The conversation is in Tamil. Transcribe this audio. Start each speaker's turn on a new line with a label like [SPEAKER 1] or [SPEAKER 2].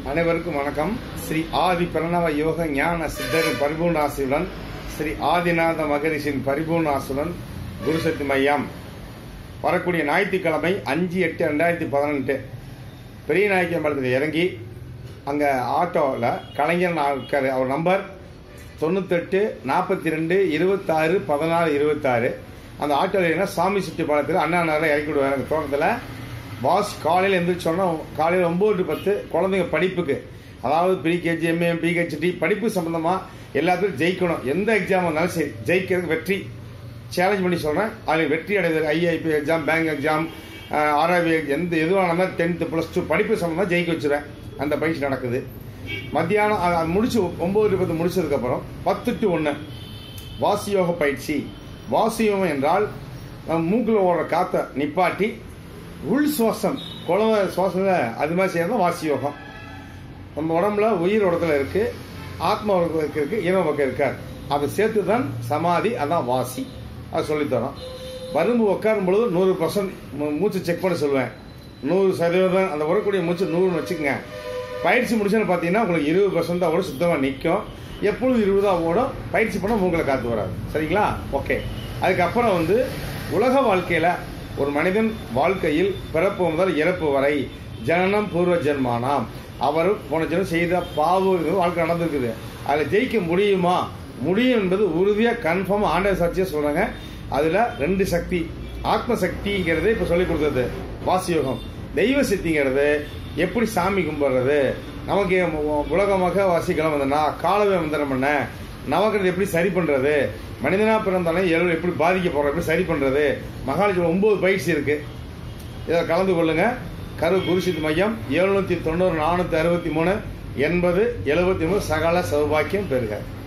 [SPEAKER 1] அனைவருக்கும் வணக்கம் ஸ்ரீ ஆதி பிரணவ யோக ஞான சித்தரின் பரிபூர்ண ஆசியுடன் ஸ்ரீ ஆதிநாத மகரிஷின் பரிபூர்ண ஆசுடன் குருசக்தி மையம் வரக்கூடிய ஞாயிற்றுக்கிழமை அஞ்சு எட்டு ரெண்டாயிரத்தி பதினெட்டு பெரிய நாயக்கம்பலத்தில் இறங்கி அங்கே ஆட்டோவில் கலைஞர் நான் இருக்காரு அவர் நம்பர் தொண்ணூத்தெட்டு நாற்பத்தி ரெண்டு இருபத்தாறு பதினாறு இருபத்தாறு அந்த ஆட்டோவில் என்ன சாமி சுற்றி பாலத்தில் அண்ணா நகரில் இறக்கி விடுவார் அந்த தோட்டத்தில் பாஸ் காலையில் எந்திரிச்சோன்னா காலையில் ஒம்பது டு பத்து குழந்தைங்க படிப்புக்கு அதாவது ப்ரீகேஜி எம்ஏ பிஹெச்டி படிப்பு சம்மந்தமாக எல்லாத்துக்கும் ஜெயிக்கணும் எந்த எக்ஸாம் வந்தாலும் சரி ஜெயிக்கிறது வெற்றி சேலஞ்ச் பண்ணி சொல்கிறேன் அதில் வெற்றி அடைவது IIB exam bank exam RIB எந்த எதுவாக இருந்தாலும் டென்த்து ப்ளஸ் டூ படிப்பு சம்மந்தமாக ஜெயிக்க வச்சுருவேன் அந்த பயிற்சி நடக்குது மத்தியானம் அது அது முடிச்சு ஒம்பது டு பத்து முடிச்சதுக்கப்புறம் பத்து டு ஒன்று வாசியோக பயிற்சி வாசியோகம் என்றால் நம்ம மூக்கில் ஓடுற காற்றை நிப்பாட்டி உள் சுவாசம் குழந்தை சுவாசத்தில் அது மாதிரி செய்யறது வாசி யோகம் நம்ம உடம்புல உயிர் இடத்துல இருக்கு ஆத்மா உலகத்துல இருக்கு இன பக்கம் இருக்கார் அதை சேர்த்து தான் சமாதி அதான் வாசி அது சொல்லித்தரோம் வரும்பு உட்காரும் பொழுது நூறு பர்சன்ட் மூச்சு செக் பண்ண சொல்லுவேன் நூறு சதவீதம் அந்த வரக்கூடிய மூச்சு நூறுன்னு வச்சுக்கோங்க பயிற்சி முடிச்சுன்னு பார்த்தீங்கன்னா உங்களுக்கு இருபது பர்சன்ட் தான் ஓடும் சுத்தமாக நிற்கும் எப்பொழுது இருபதாக ஓடும் பயிற்சி பண்ண மூங்களை காத்து வராது சரிங்களா ஓகே அதுக்கப்புறம் வந்து உலக வாழ்க்கையில் ஒரு மனிதன் வாழ்க்கையில் பிறப்பு முதல் இறப்பு வரை ஜனனம் பூர்வ ஜென்மானாம் அவர் போன ஜென்மம் செய்த பாவு வாழ்க்கை நடந்திருக்குது அதில் ஜெயிக்க முடியுமா முடியும் என்பது உறுதியாக கன்ஃபார்ம் ஆண்டவர் சாட்சியாக சொல்கிறாங்க அதில் ரெண்டு சக்தி ஆத்ம சக்திங்கிறது இப்போ சொல்லி கொடுத்தது வாசியோகம் தெய்வ சக்திங்கிறது எப்படி சாமி கும்பிடுறது நமக்கு உலகமாக வாசிக்கலாம் வந்தனா காலவே வந்தனம் பண்ண நவகிரகம் எப்படி சரி பண்றது மனிதனா பிறந்தாலும் எவ்வளவு எப்படி பாதிக்க போறோம் எப்படி சரி பண்றது மகாலட்சுமி ஒன்பது பயிற்சி இருக்கு இதில் கலந்து கொள்ளுங்க கரு குருசித் மையம் எழுநூத்தி தொண்ணூறு நானூத்தி அறுபத்தி மூணு எண்பது எழுபத்தி மூணு சகல சௌபாக்கியம் பெறுக